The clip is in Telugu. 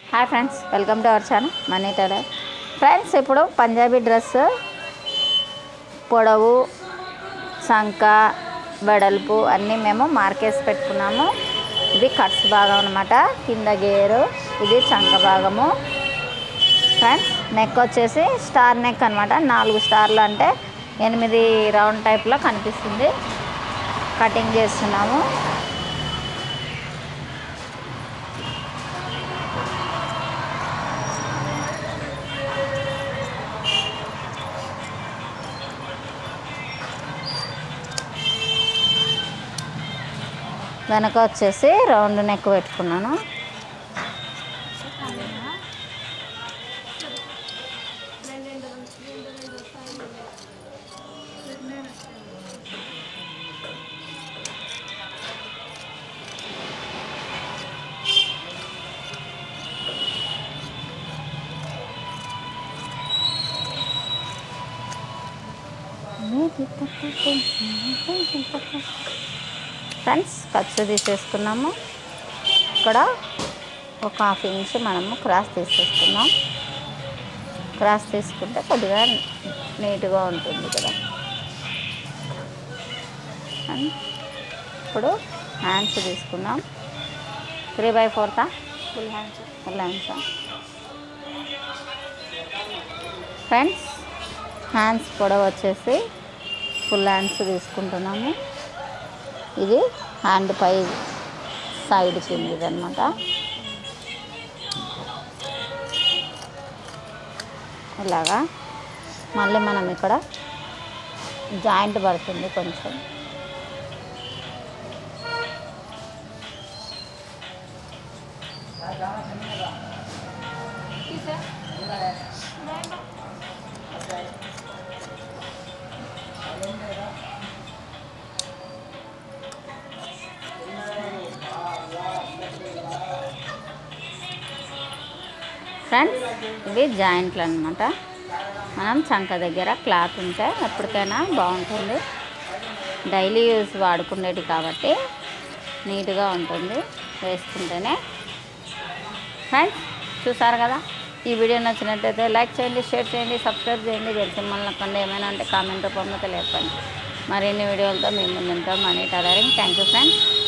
hi friends welcome to our channel money tailor friends ఇప్పుడు పంజాబీ డ్రెస్ పొడవు సంక వెడల్పు అన్నీ మేము మార్కేసి పెట్టుకున్నాము ఇది కట్స్ భాగం అనమాట కింద గేరు ఇది చంక భాగము ఫ్రెండ్స్ నెక్ వచ్చేసి స్టార్ నెక్ అనమాట నాలుగు స్టార్లు అంటే ఎనిమిది రౌండ్ టైప్లో కనిపిస్తుంది కటింగ్ చేస్తున్నాము వెనక వచ్చేసి రౌండ్ నెక్ పెట్టుకున్నాను ఫ్రెండ్స్ ఖర్చు తీసేసుకున్నాము ఇక్కడ ఒక హాఫ్ ఇంచ్ మనము క్రాస్ తీసేసుకున్నాం క్రాస్ తీసుకుంటే కొద్దిగా నీట్గా ఉంటుంది కదా అండ్ ఇప్పుడు హ్యాండ్స్ తీసుకున్నాం త్రీ బై ఫోర్తా ఫుల్ హ్యాండ్స్ ఫుల్ హ్యాండ్సా ఫ్రెండ్స్ హ్యాండ్స్ పొడవు వచ్చేసి ఫుల్ హ్యాండ్స్ తీసుకుంటున్నాము ఇది హ్యాండ్ పై సైడ్ కింది అనమాట ఇలాగా మళ్ళీ మనం ఇక్కడ జాయింట్ పడుతుంది కొంచెం ఫ్రెండ్స్ ఇవి జాయింట్లు అనమాట మనం చంక దగ్గర క్లాత్ ఉంటే ఎప్పటికైనా బాగుంటుంది డైలీ యూస్ వాడుకునేది కాబట్టి నీట్గా ఉంటుంది వేసుకుంటేనే ఫ్రెండ్స్ చూసారు కదా ఈ వీడియో నచ్చినట్టయితే లైక్ చేయండి షేర్ చేయండి సబ్స్క్రైబ్ చేయండి తెలిసిన మళ్ళీ ఏమైనా అంటే కామెంట్ రూపంలో తెలియపండి మరిన్ని వీడియోలతో మేము ముందుంటాం money tailoring thank you friends